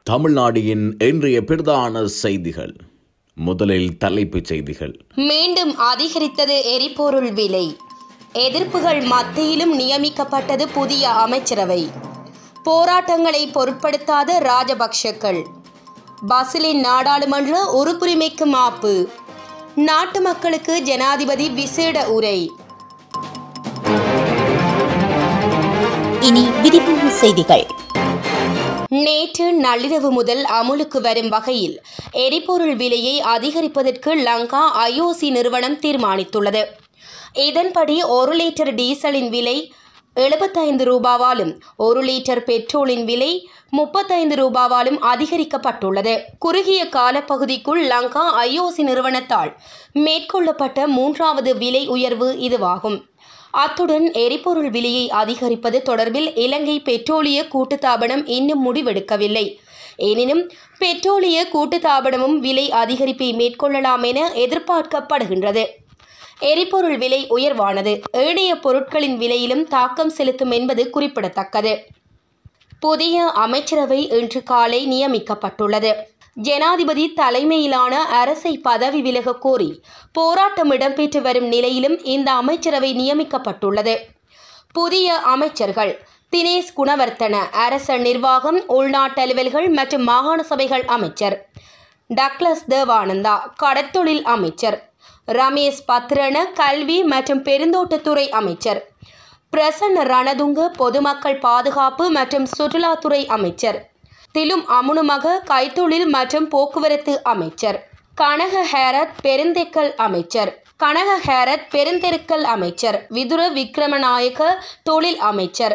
தமிழ்நாடின் இன்றைய பிரதான செய்திகள் முதலில் தலைப்புச் செய்திகள் மீண்டும் அதிகரித்தது எரிபொருள் விலை எதிர்ப்புகள் மத்தியிலும் நியமிக்கப்பட்டது புதிய அமைச்சரவை போராட்டங்களை பொருட்படுத்தாத ராஜபக்ஷக்கள் பசிலின் நாடாளுமன்ற உறுப்புரிமைக்கு மாப்பு நாட்டு மக்களுக்கு ஜனாதிபதி விசேட உரை இனி விரிவான செய்திகள் நேற்று நள்ளிரவு முதல் அமுலுக்கு வரும் வகையில் எரிபொருள் விலையை அதிகரிப்பதற்கு லங்கா ஐஓசி நிறுவனம் தீர்மானித்துள்ளது இதன்படி ஒரு லிட்டர் டீசலின் விலை எழுபத்தைந்து ரூபாவாலும் ஒரு லிட்டர் பெட்ரோலின் விலை முப்பத்தைந்து ரூபாவாலும் அதிகரிக்கப்பட்டுள்ளது குறுகிய காலப்பகுதிக்குள் லங்கா ஐஓசி நிறுவனத்தால் மேற்கொள்ளப்பட்ட மூன்றாவது விலை உயர்வு இதுவாகும் அத்துடன் எரிபொருள் விலையை அதிகரிப்பது தொடர்பில் இலங்கை பெட்ரோலிய கூட்டுத்தாபனம் இன்னும் முடிவெடுக்கவில்லை எனினும் பெட்ரோலிய கூட்டுத்தாபனமும் விலை அதிகரிப்பை மேற்கொள்ளலாம் என எதிர்பார்க்கப்படுகின்றது எரிபொருள் விலை உயர்வானது ஏனைய பொருட்களின் விலையிலும் தாக்கம் செலுத்தும் என்பது குறிப்பிடத்தக்கது புதிய அமைச்சரவை இன்று காலை நியமிக்கப்பட்டுள்ளது ஜனாதிபதி தலைமையிலான அரசை பதவி விலக கோரி போராட்டம் இடம்பெற்று வரும் நிலையிலும் இந்த அமைச்சரவை நியமிக்கப்பட்டுள்ளது புதிய அமைச்சர்கள் தினேஷ் குணவர்த்தன அரச நிர்வாகம் உள்நாட்டு அலுவல்கள் மற்றும் மாகாண சபைகள் அமைச்சர் டக்ளஸ் தேவானந்தா கடற்தொழில் அமைச்சர் ரமேஷ் பத்ரன கல்வி மற்றும் பெருந்தோட்டத்துறை அமைச்சர் பிரசன்ன ரணதுங்க பொதுமக்கள் பாதுகாப்பு மற்றும் சுற்றுலாத்துறை அமைச்சர் திலும் அமுனுமக கைத்தொழில் மற்றும் போக்குவரத்து அமைச்சர் கனக ஹேரத் பெருந்தெக்கல் அமைச்சர் கனக ஹேரத் பெருந்தெருக்கல் அமைச்சர் விதுர விக்ரமநாயக தொழில் அமைச்சர்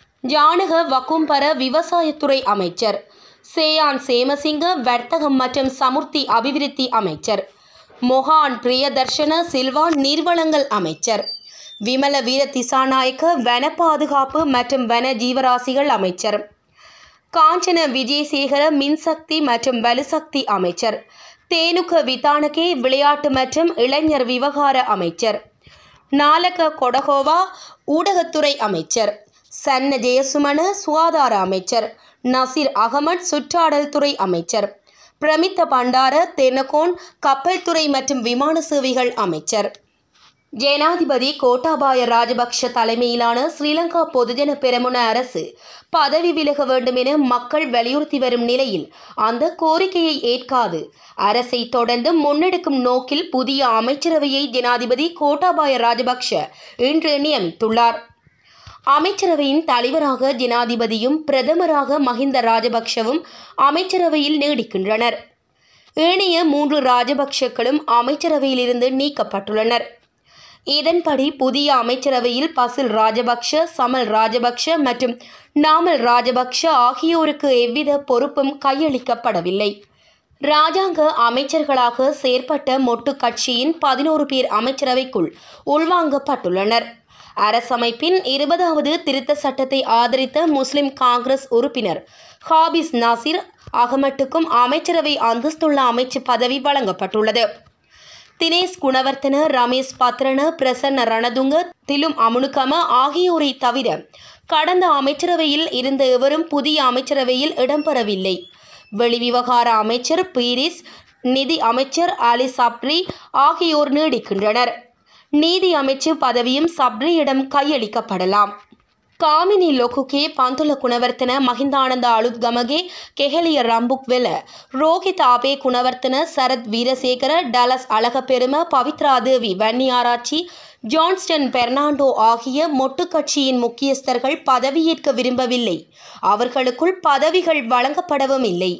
ஜானக வக்கும்பர விவசாயத்துறை அமைச்சர் சேயான் சேமசிங்க வர்த்தகம் மற்றும் சமுர்த்தி அபிவிருத்தி அமைச்சர் மொஹான் பிரியதர்ஷன சில்வா நீர்வளங்கள் அமைச்சர் விமல வீர திசாநாயக்க வன பாதுகாப்பு மற்றும் வன ஜீவராசிகள் அமைச்சர் காஞ்சன விஜயசேகர மின்சக்தி மற்றும் வலுசக்தி அமைச்சர் தேனுக விதானகே விளையாட்டு மற்றும் இளைஞர் விவகார அமைச்சர் நாலக கொடகோவா ஊடகத்துறை அமைச்சர் சன்ன ஜெயசுமன சுகாதார அமைச்சர் நசீர் அகமட் சுற்றாடல் துறை அமைச்சர் பிரமித்த பண்டார தென்னகோன் கப்பல் துறை மற்றும் விமான சேவைகள் அமைச்சர் ஜனாதிபதி கோட்டாபாய ராஜபக்ஷ தலைமையிலான ஸ்ரீலங்கா பொதுஜன பெரமுன அரசு பதவி விலக வேண்டும் என மக்கள் வலியுறுத்தி வரும் நிலையில் அந்த கோரிக்கையை ஏற்காது அரசை தொடர்ந்து முன்னெடுக்கும் நோக்கில் புதிய அமைச்சரவையை ஜனாதிபதி கோட்டாபாய ராஜபக்ஷ இன்று நியமித்துள்ளார் அமைச்சரவையின் தலைவராக ஜனாதிபதியும் பிரதமராக மஹிந்த ராஜபக்ஷவும் அமைச்சரவையில் நீடிக்கின்றனர் ஏனைய மூன்று ராஜபக்ஷக்களும் அமைச்சரவையிலிருந்து நீக்கப்பட்டுள்ளனர் இதன்படி புதிய அமைச்சரவையில் பசில் ராஜபக்ஷ சமல் ராஜபக்ஷ மற்றும் நாமல் ராஜபக்ஷ ஆகியோருக்கு எவ்வித பொறுப்பும் கையளிக்கப்படவில்லை ராஜாங்க அமைச்சர்களாக செயற்பட்ட மொட்டு கட்சியின் பதினோரு பேர் அமைச்சரவைக்குள் உள்வாங்கப்பட்டுள்ளனர் அரசமைப்பின் இருபதாவது திருத்த சட்டத்தை ஆதரித்த முஸ்லிம் காங்கிரஸ் உறுப்பினர் ஹாபிஸ் நாசிர் அகமட்டுக்கும் அமைச்சரவை அந்தஸ்துள்ள அமைச்சு பதவி வழங்கப்பட்டுள்ளது தினேஷ் குணவர்த்தன ரமேஷ் பத்ரன பிரசன்ன ரணதுங்க திலும் அமுனுகம ஆகியோரை தவிர கடந்த அமைச்சரவையில் இருந்த எவரும் புதிய அமைச்சரவையில் இடம்பெறவில்லை வெளிவிவகார அமைச்சர் பீரிஸ் நிதி அமைச்சர் அலி சப்ரி ஆகியோர் நீடிக்கின்றனர் நீதி அமைச்சு பதவியும் சப்ரியிடம் கையளிக்கப்படலாம் ಕಾಮಿನಿ ಲೋಕುಕೆ ಪಂತುಲ ಕುಣವರ್ತನ ಮಹಿಂದಾನಂದ ಅಳುದ್ಗಮಗೆ ಕೆಹಲಿಯ ರಂಬುಕ್ ವೆಲ ರೋಹಿತ್ ಆಪೆ ಕುಣವರ್ತನ சரத் வீரசேகர டலஸ் அழகப்பெரும பவித்ரா தேவி வன்னியாராய்ச்சி ஜான்ஸ்டன் பெர்னாண்டோ ஆகிய மொட்டு கட்சியின் முக்கியஸ்தர்கள் பதவியேற்க விரும்பவில்லை அவர்களுக்குள் பதவிகள் வழங்கப்படவும் இல்லை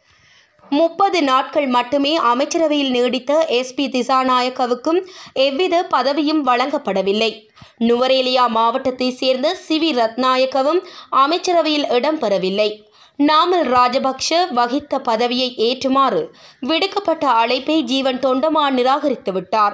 முப்பது நாட்கள் மட்டுமே அமைச்சரவையில் நீடித்த எஸ்பி திசாநாயக்கவுக்கும் எவ்வித பதவியும் வழங்கப்படவில்லை நுவரேலியா மாவட்டத்தைச் சேர்ந்த சிவி ரத்நாயக்கவும் அமைச்சரவையில் இடம்பெறவில்லை நாமல் ராஜபக்ஷ வகித்த பதவியை ஏற்றுமாறு விடுக்கப்பட்ட அழைப்பை ஜீவன் தொண்டமான் நிராகரித்து விட்டார்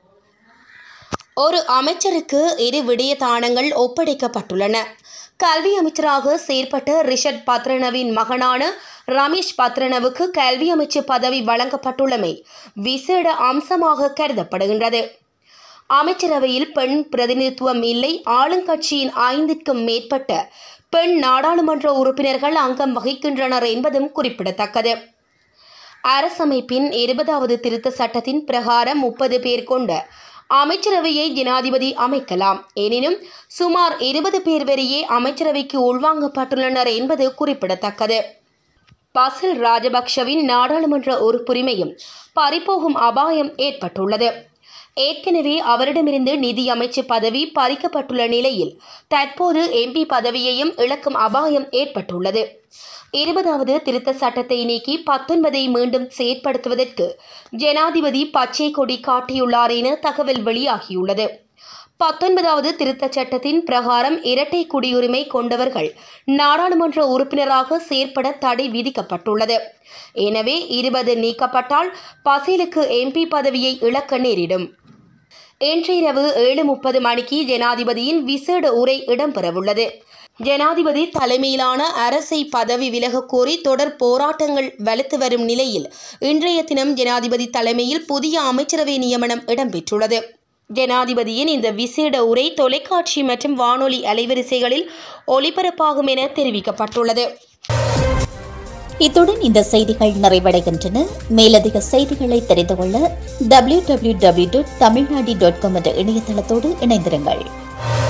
ஒரு அமைச்சருக்கு இரு விடயதானங்கள் ஒப்படைக்கப்பட்டுள்ளன கல்வி அமைச்சராக செயற்பட்ட ரிஷட் பத்ரனவின் மகனான ரமேஷ் பத்ரனவுக்கு கல்வி அமைச்சு பதவி வழங்கப்பட்டுள்ளமை விசேட அம்சமாக கருதப்படுகின்றது அமைச்சரவையில் பெண் பிரதிநிதித்துவம் இல்லை ஆளுங்கட்சியின் ஐந்திற்கும் மேற்பட்ட பெண் நாடாளுமன்ற உறுப்பினர்கள் அங்கம் வகிக்கின்றனர் என்பதும் குறிப்பிடத்தக்கது அரசமைப்பின் இருபதாவது திருத்த சட்டத்தின் பிரகாரம் முப்பது பேர் கொண்ட அமைச்சரவையை ஜனாதிபதி அமைக்கலாம் எனினும் சுமார் இருபது பேர் வரையே அமைச்சரவைக்கு உள்வாங்கப்பட்டுள்ளனர் என்பது குறிப்பிடத்தக்கது பசில் ராஜபக்ஷவின் நாடாளுமன்ற உறுப்புரிமையும் பறிபோகும் அபாயம் ஏற்பட்டுள்ளது ஏற்கனவே அவரிடமிருந்து நிதி அமைச்சு பதவி பறிக்கப்பட்டுள்ள நிலையில் தற்போது எம்பி பதவியையும் இழக்கும் அபாயம் ஏற்பட்டுள்ளது இருபதாவது திருத்த சட்டத்தை நீக்கி பத்தொன்பதை மீண்டும் செயற்படுத்துவதற்கு ஜனாதிபதி பச்சை கொடி காட்டியுள்ளார் என தகவல் வெளியாகியுள்ளது பத்தொன்பதாவது திருத்தச் சட்டத்தின் பிரகாரம் இரட்டை குடியுரிமை கொண்டவர்கள் நாடாளுமன்ற உறுப்பினராக செயற்பட தடை விதிக்கப்பட்டுள்ளது எனவே இருபது நீக்கப்பட்டால் பசீலுக்கு எம்பி பதவியை இழக்க நேரிடும் இன்றிரவு ஏழு முப்பது மணிக்கு ஜனாதிபதியின் விசேட உரை இடம்பெறவுள்ளது ஜனாதிபதி தலைமையிலான அரசை பதவி விலகக் கோரி தொடர் போராட்டங்கள் வலுத்து வரும் நிலையில் இன்றைய தினம் ஜனாதிபதி தலைமையில் புதிய அமைச்சரவை நியமனம் இடம்பெற்றுள்ளது ஜனாதிபதியின் இந்த விசேட உரை தொலைக்காட்சி மற்றும் வானொலி அலைவரிசைகளில் ஒளிபரப்பாகும் என தெரிவிக்கப்பட்டுள்ளது இத்துடன் இந்த செய்திகள் நிறைவடைகின்றன மேலதிக செய்திகளை தெரிந்து கொள்ள W W W dot Tamil Nadu dot com என்ற இணையதளத்தோடு இணைந்திருங்கள்